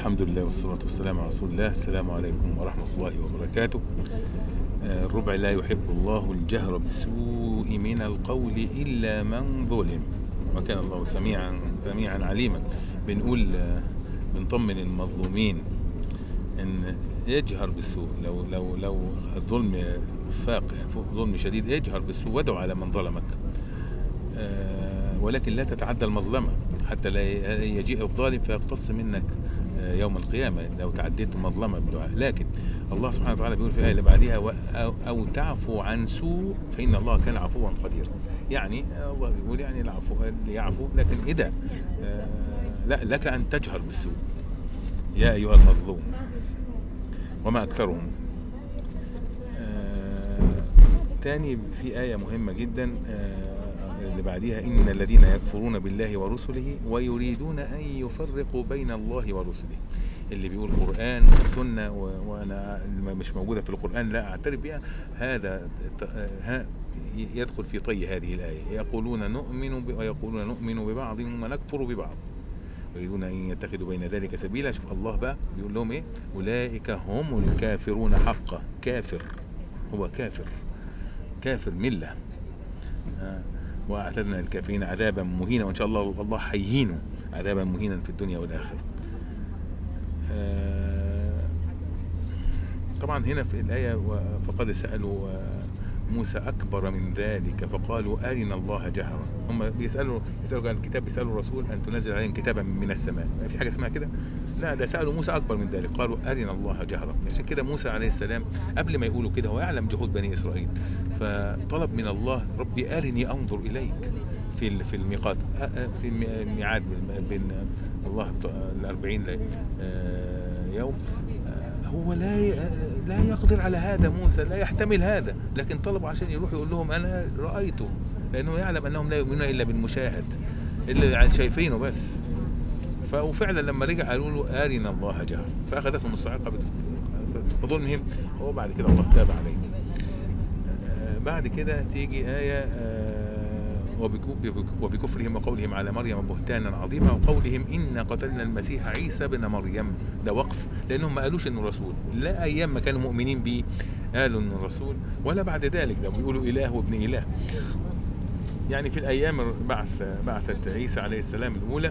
الحمد لله والصلاة والسلام على رسول الله السلام عليكم ورحمة الله وبركاته آه، الربع لا يحب الله الجهر بالسوء من القول إلا من ظلم وكان الله سميعا سميعا عليما بنقول آه، بنطمن المظلومين ان يجهر بالسوء لو لو لو الظلم فاق يعني فوق ظلم شديد يجهر بالسوء وادعو على من ظلمك آه، ولكن لا تتعدى المظلمة حتى لا يجيء الظالم فيقتص منك آه، يوم القيامة لو تعديت المظلمة بالدعاء لكن الله سبحانه وتعالى بيقول في الآية اللي بعدها و- أو, أو تعفو عن سوء فإن الله كان عفوا قديرا يعني آه، الله بيقول يعني العفو يعفو لكن إذا آه، لا لك أن تجهر بالسوء يا أيها المظلوم وما أكثرهم آه، تاني في آية مهمة جدا آه، اللي بعديها إن الذين يكفرون بالله ورسله ويريدون أن يفرقوا بين الله ورسله اللي بيقول قرآن وسنة و- وأنا اللي مش موجودة في القرآن لا أعترف بها هذا ت- آه، ها يدخل في طي هذه الآية يقولون نؤمن ب- ويقولون نؤمن ببعض ونكفر ببعض يريدون أن يتخذوا بين ذلك سبيلا شوف الله بقى بيقول لهم إيه أولئك هم الكافرون حقا كافر هو كافر كافر ملة آه، وأعتدنا للكافرين عذابا مهينا وإن شاء الله الله هيهينه عذابا مهينا في الدنيا والآخرة آه، طبعا هنا في الآية و- فقد سألوا آه، موسى أكبر من ذلك فقالوا أرنا الله جهرا هم بيسألوا يسألوا عن الكتاب بيسألوا الرسول أن تنزل عليهم كتابا من السماء ما في حاجة اسمها كده لا ده سألوا موسى أكبر من ذلك قالوا أرنا الله جهرا عشان كده موسى عليه السلام قبل ما يقولوا كده هو يعلم جهود بني إسرائيل فطلب من الله ربي أرني أنظر إليك في ال- في الميقات أ- أ- في الم- الميعاد بين- بين الله الأربعين لي- آه، يوم آه، هو لا ي- لا يقدر على هذا موسى لا يحتمل هذا لكن طلبوا عشان يروح يقول لهم أنا رأيته لأنه يعلم أنهم لا يؤمنون إلا بالمشاهد اللي شايفينه بس ف- وفعلا لما رجع قالوا له أرنا الله جهر فأخذتهم الصاعقة بت- بظلمهم وبعد كده الله تاب عليهم آه، بعد كده تيجي آية آه، وبكو- وبكفرهم وقولهم على مريم بهتانا عظيما وقولهم إنا قتلنا المسيح عيسى بن مريم ده وقف لأنهم ما قالوش إنه رسول لا أيام ما كانوا مؤمنين به قالوا إنه رسول ولا بعد ذلك ده بيقولوا إله وابن إله يعني في الأيام بعث بعثة عيسى عليه السلام الأولى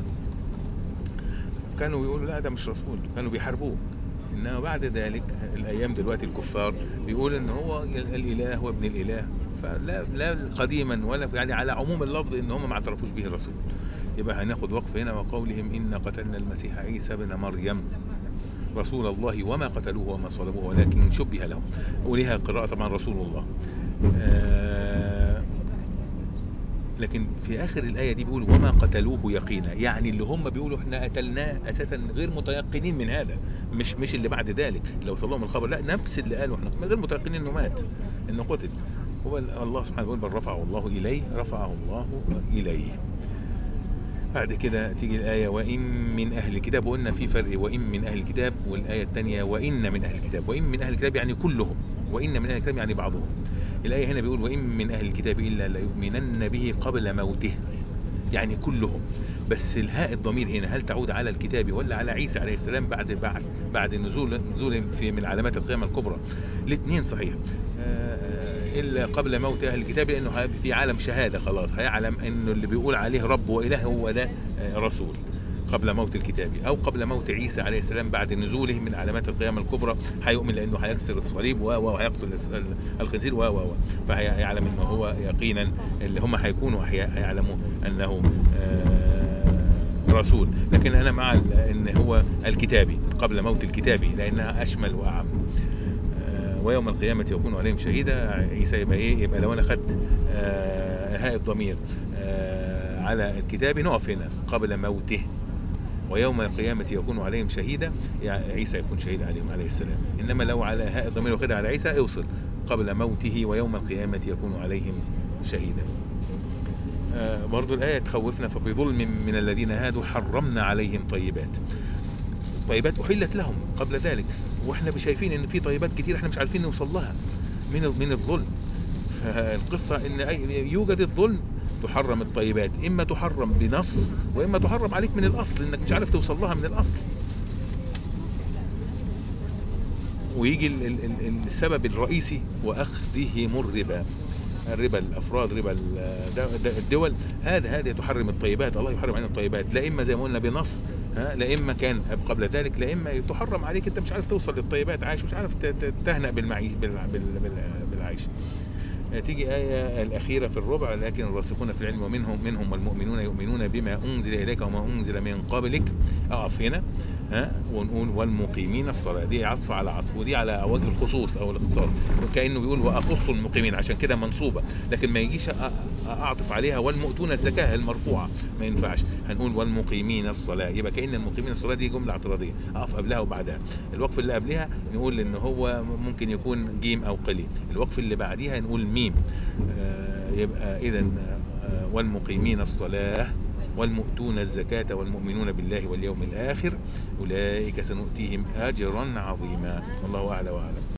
كانوا يقولوا لا ده مش رسول كانوا بيحاربوه انما بعد ذلك الايام دلوقتي الكفار بيقول ان هو الاله وابن الاله فلا لا قديما ولا يعني على عموم اللفظ ان هم ما اعترفوش به الرسول يبقى هناخد وقف هنا وقولهم ان قتلنا المسيح عيسى بن مريم رسول الله وما قتلوه وما صلبوه ولكن شبه لهم وليها قراءة طبعا رسول الله آه لكن في اخر الايه دي بيقول وما قتلوه يقينا يعني اللي هم بيقولوا احنا قتلناه اساسا غير متيقنين من هذا مش مش اللي بعد ذلك لو وصل لهم الخبر لا نفس اللي قالوا احنا غير متيقنين انه مات انه قتل هو الله سبحانه بيقول بل رفعه الله اليه رفعه الله اليه بعد كده تيجي الآية وإن من أهل الكتاب وقلنا في فرق وإن من أهل الكتاب والآية الثانية وإن من أهل الكتاب وإن من أهل الكتاب يعني كلهم وإن من أهل الكتاب يعني بعضهم الآية هنا بيقول وإن من أهل الكتاب إلا ليؤمنن به قبل موته يعني كلهم بس الهاء الضمير هنا هل تعود على الكتاب ولا على عيسى عليه السلام بعد بعد بعد نزول نزول في من علامات القيامة الكبرى الاثنين صحيح آه، إلا قبل موت أهل الكتاب لأنه هي- في عالم شهادة خلاص هيعلم أنه اللي بيقول عليه رب وإله هو ده آه، رسول قبل موت الكتاب أو قبل موت عيسى عليه السلام بعد نزوله من علامات القيامة الكبرى هيؤمن لأنه هيكسر الصليب و- و- وهيقتل الس- ال- الخنزير و و و فهيعلم أنه هو يقينا اللي هم هيكونوا هي- هيعلموا أنه آه، رسول لكن أنا مع ال- أن هو الكتابي قبل موت الكتابي لأنها أشمل وأعم آه، ويوم القيامة يكون عليهم شهيدا عيسى يبقى ايه يبقى لو انا خدت آه، هاء الضمير آه، على الكتاب نقف هنا قبل موته ويوم القيامة يكون عليهم شهيدا يعني عيسى يكون شهيد عليهم عليه السلام إنما لو على هاء الضمير واخدها على عيسى اوصل قبل موته ويوم القيامة يكون عليهم شهيدا آه، برضو الآية تخوفنا فبظلم من الذين هادوا حرمنا عليهم طيبات طيبات أحلت لهم قبل ذلك واحنا شايفين ان في طيبات كتير احنا مش عارفين نوصل لها من من الظلم فالقصة ان أي- يوجد الظلم تحرم الطيبات اما تحرم بنص واما تحرم عليك من الاصل انك مش عارف توصل لها من الاصل ويجي ال- ال- ال- السبب الرئيسي واخذهم الربا الربا الافراد ربا ال- د- د- الدول هذا هذا تحرم الطيبات الله يحرم علينا الطيبات لا اما زي ما قلنا بنص ها لا اما كان قبل ذلك لا اما تحرم عليك انت مش عارف توصل للطيبات عايش مش عارف ت- ت- تهنأ بالمعيش بال- بال- بال- بالعيش تيجي آية الأخيرة في الربع لكن الراسخون في العلم ومنهم منهم والمؤمنون يؤمنون بما أنزل إليك وما أنزل من قبلك أقف هنا ها ونقول والمقيمين الصلاة دي عطف على عطف ودي على وجه الخصوص أو الاختصاص وكأنه بيقول وأخص المقيمين عشان كده منصوبة لكن ما يجيش أ- أ- أعطف عليها والمؤتون الزكاة المرفوعة ما ينفعش هنقول والمقيمين الصلاة يبقى كأن المقيمين الصلاة دي جملة اعتراضية أقف قبلها وبعدها الوقف اللي قبلها نقول إن هو ممكن يكون جيم أو قلي الوقف اللي بعديها نقول ميم آه، يبقى إذا والمقيمين الصلاة والمؤتون الزكاة والمؤمنون بالله واليوم الآخر أولئك سنؤتيهم أجرا عظيما والله أعلى وأعلم